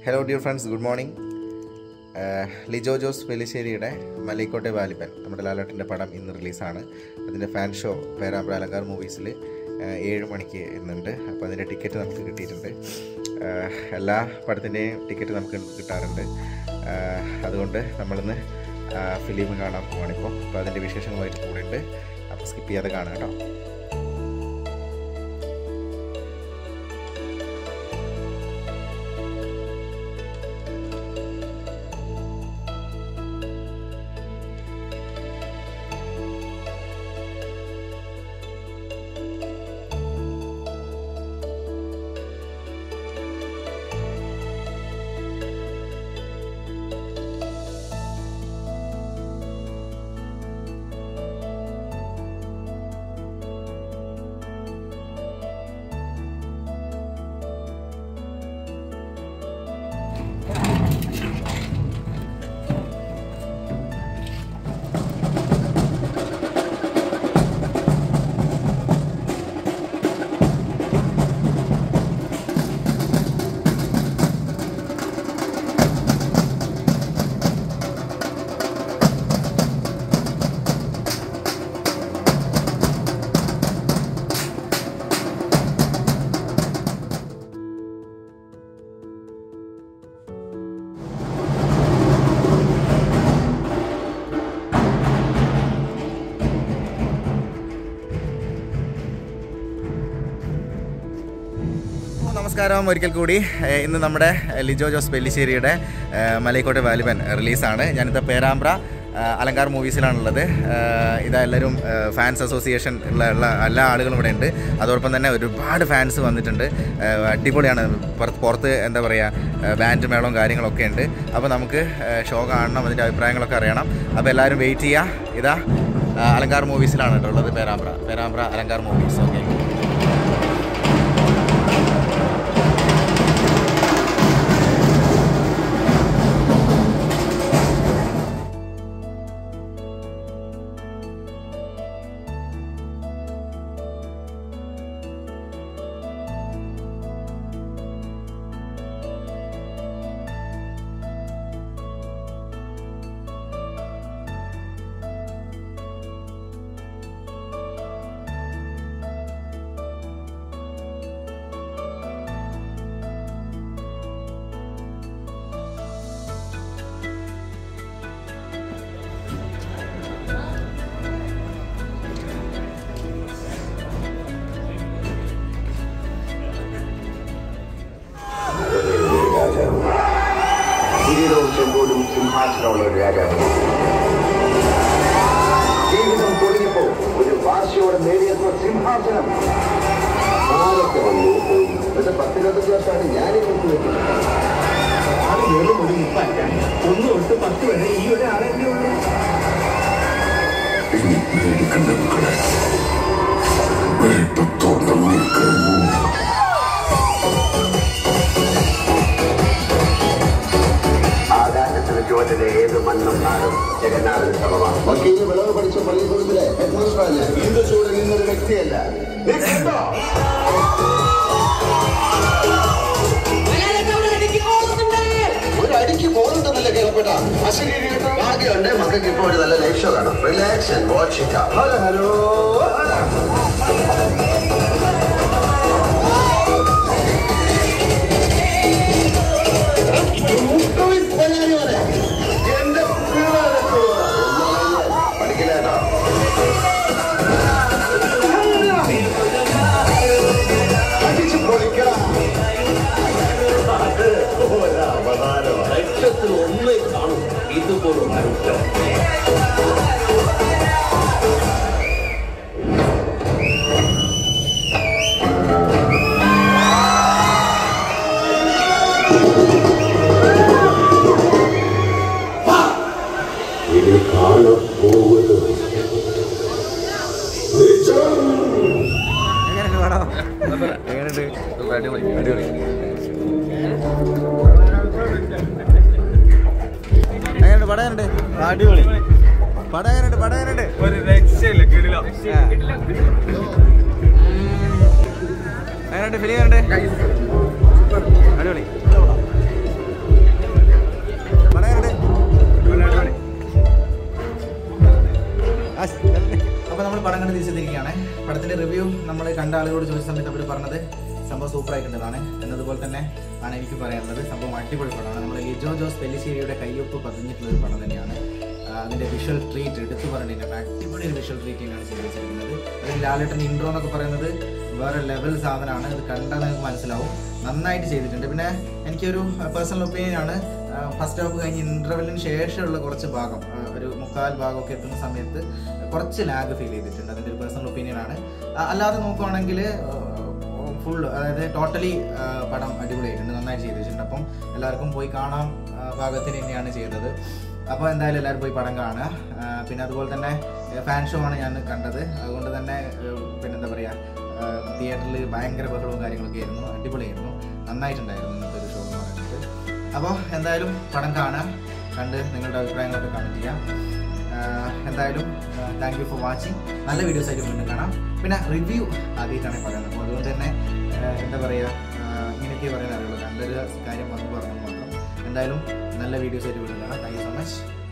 hello dear friends good morning Lijo Jose പെലിശ്ശേരിയുടെ മലൈക്കോട്ടെ വാലിബൻ നമ്മുടെ ലാലേട്ടൻ്റെ പടം ഇന്ന് റിലീസാണ് അതിൻ്റെ ഫാൻ ഷോ പേരാമ്പ്ര അലങ്കാർ മൂവീസിൽ ഏഴ് മണിക്ക് ഇന്നുണ്ട് അപ്പോൾ അതിൻ്റെ ടിക്കറ്റ് നമുക്ക് കിട്ടിയിട്ടുണ്ട് ആഹ് എല്ലാ പടത്തിൻ്റെയും ടിക്കറ്റ് നമുക്ക് കിട്ടാറുണ്ട് ആഹ് അതുകൊണ്ട് നമ്മളിന്ന് ഫിലിം കാണാൻ പോവാണിപ്പോൾ അപ്പോൾ അതിൻ്റെ വിശേഷങ്ങളുമായിട്ട് കൂടെ ഉണ്ട് അപ്പോൾ സ്കിപ്പ് ചെയ്യാതെ കാണാം കേട്ടോ നമസ്കാരം ഒരിക്കൽ കൂടി ഏഹ് ഇന്ന് നമ്മുടെ ലിജോ ജോസ് പെല്ലിശ്ശേരിയുടെ ഏഹ് മലൈക്കോട്ടെ വാലിബൻ റിലീസാണ് ഞാനിത് പേരാമ്പ്ര ഏഹ് അലങ്കാർ മൂവീസിലാണുള്ളത് ഏഹ് ഇതാ എല്ലാവരും ഏഹ് ഫാൻസ് അസോസിയേഷൻ ഉള്ള ഉള്ള എല്ലാ ആളുകളും ഇവിടെ ഉണ്ട് അതോടൊപ്പം തന്നെ ഒരുപാട് ഫാൻസ് വന്നിട്ടുണ്ട് ഏഹ് അടിപൊളിയാണ് പുറത്ത് പുറത്ത് എന്താ പറയുക ബാൻഡ് മേളവും കാര്യങ്ങളൊക്കെ ഉണ്ട് അപ്പോൾ നമുക്ക് ഏഹ് ഷോ കാണണം അതിൻ്റെ അഭിപ്രായങ്ങളൊക്കെ അറിയണം അപ്പോൾ എല്ലാവരും വെയിറ്റ് ചെയ്യുക ഇതാ ഏഹ് അലങ്കാർ മൂവീസിലാണ് കേട്ടോ ഉള്ളത് പേരാമ്പ്ര പേരാമ്പ്ര അലങ്കാർ മൂവീസ് ഓക്കെ കിരീടവും ചെമ്പോടും സിംഹാസനമുള്ള ഒരു രാജാവ് ജീവിതം തുടങ്ങിയപ്പോ ഒരു വാശിയോടെ നേടിയെത്തുന്ന സിംഹാസനം ആരൊക്കെ വന്നു പോയി പക്ഷെ പത്തിരുപത്തഞ്ച് വർഷമാണ് ഞാനീ നോക്കി വെക്കുന്നത് ആറ് വെറും ഒരു മുപ്പല്ല ഒന്ന് തൊട്ട് പത്ത് വരെ ഈ ഒരു ആളല്ലേ ഉള്ളൂ പേടിക്കണ്ട മക്കളെ വേട്ടത്തോട്ടം നീക്കുന്നു ആകാശത്തിന് ചുവട്ടിലെ ഏത് മണ്ണും നാടും ജഗന്നാഥന് സമമാണ് വക്കീല് വിളവ് പഠിച്ച പള്ളിക്കൂടത്തിലെ ഹെഡ്മാസ്റ്ററാണ് ഇന്ത് ചൂട് നിന്നൊരു വ്യക്തിയല്ല നീ കണ്ടോ ഒരു അടിക്ക് പോകുന്നുണ്ടെന്നല്ലേ കേൾപ്പെട്ട ഭാഗ്യമുണ്ട് മക്കൾക്ക് ഇപ്പോൾ ഒരു നല്ല ലൈഫ് ഷോ കാണാം relax and watch it hello hello എന്റെ പഠിക്കില്ലേട്ടോ അടിച്ചു പൊളിക്കണം ലക്ഷത്തിൽ ഒന്നേ കാണും ഇതുപോലും അരുട്ടോ ഇത് കാണപ്പോവത് നിജം എങ്ങനെയുണ്ട് പടം എങ്ങനെയുണ്ട് അടിപൊളി അടിപൊളി എങ്ങനെയുണ്ട് പടം എങ്ങനെയുണ്ട് അടിപൊളി പടം എങ്ങനെയുണ്ട് പടം എങ്ങനെയുണ്ട് ഒരു രക്ഷയില്ല കിടിലം എങ്ങനെയുണ്ട് ഫിലിം എങ്ങനെയുണ്ട് അടിപൊളി പടം കണ്ട് തിരിച്ചെത്തിയിരിക്കുകയാണ് പടത്തിന്റെ റിവ്യൂ നമ്മൾ കണ്ട ആളുകളോട് ചോദിച്ച സമയത്ത് അവർ പറഞ്ഞത് സംഭവം സൂപ്പർ ആയിട്ടുള്ളതാണ് എന്നതുപോലെ തന്നെ ആണ് എനിക്ക് പറയാനുള്ളത് സംഭവം അടിപൊളി പടമാണ് നമ്മൾ ലിജോ ജോസ് പെല്ലിശ്ശേരിയുടെ കയ്യൊപ്പ് പതിഞ്ഞിട്ടുള്ള ഒരു പടം തന്നെയാണ് ആ, അതിന്റെ വിഷ്വൽ ട്രീറ്റ് എടുത്തു പറഞ്ഞിട്ടുണ്ട് അടിപൊളി ഒരു വിഷ്വൽ ട്രീറ്റ് തന്നെയാണ് ചെയ്ത് വെച്ചിരിക്കുന്നത് അതിൽ ലാലേട്ടൻ്റെ ഇൻട്രോ എന്നൊക്കെ പറയുന്നത് വേറെ ലെവൽ സാധനമാണ് ഇത് കണ്ടാൽ നിങ്ങൾക്ക് മനസ്സിലാവും നന്നായിട്ട് ചെയ്തിട്ടുണ്ട് പിന്നെ എനിക്കൊരു പേഴ്സണൽ ഒപ്പീനിയൻ ആണ് ഫസ്റ്റ് ഹാഫ് കഴിഞ്ഞ് ഇന്റർവെല്ലിന് ശേഷമുള്ള കുറച്ച് ഭാഗം ആ, ഒരു മുക്കാൽ ഭാഗമൊക്കെ എത്തുന്ന സമയത്ത് കുറച്ച് ലാഗ് ഫീൽ ചെയ്തിട്ടുണ്ട് അതിൻ്റെ ഒരു പേഴ്സണൽ ഒപ്പീനിയൻ ആണ് ആ, അല്ലാതെ നോക്കുവാണെങ്കിൽ ഫുൾ അതായത് ടോട്ടലി പടം അടിപൊളിയായിട്ടുണ്ട് നന്നായിട്ട് ചെയ്ത് വെച്ചിട്ടുണ്ട് അപ്പം എല്ലാവർക്കും പോയി കാണാം ആ, പാകത്തിന് തന്നെയാണ് ചെയ്തത് അപ്പോൾ എന്തായാലും എല്ലാവരും പോയി പടം കാണുക ആ, പിന്നെ അതുപോലെ തന്നെ ഫാൻ ഷോ ആണ് ഞാൻ കണ്ടത് അതുകൊണ്ട് തന്നെ ഏഹ്, പിന്നെന്താ പറയുക തിയേറ്ററിൽ ഭയങ്കര ബഹളവും കാര്യങ്ങളൊക്കെ ആയിരുന്നു അടിപൊളിയായിരുന്നു നന്നായിട്ടുണ്ടായിരുന്നു ഇന്നത്തെ ഒരു ഷോ എന്ന് പറയുന്നത് അപ്പോൾ എന്തായാലും പടം കാണാം കണ്ട് നിങ്ങളുടെ അഭിപ്രായങ്ങളൊക്കെ കമൻറ്റ് ചെയ്യാം ആഹ് എന്തായാലും താങ്ക് യു ഫോർ വാച്ചിങ് നല്ല വീഡിയോസ് ആയിട്ട് വീണ്ടും കാണാം പിന്നെ റിവ്യൂ ആദ്യമായിട്ടാണ് പറയുന്നത് അപ്പോൾ അതുകൊണ്ട് തന്നെ ആഹ് എന്താ പറയുക ആഹ് ഇങ്ങനെയൊക്കെ പറയാൻ അറിയുള്ളൂ കണ്ടൊരു കാര്യം വന്ന് പറഞ്ഞു മാത്രം എന്തായാലും നല്ല വീഡിയോസ് ആയിട്ട് വീണ്ടും കാണാം താങ്ക് യു സോ മച്ച്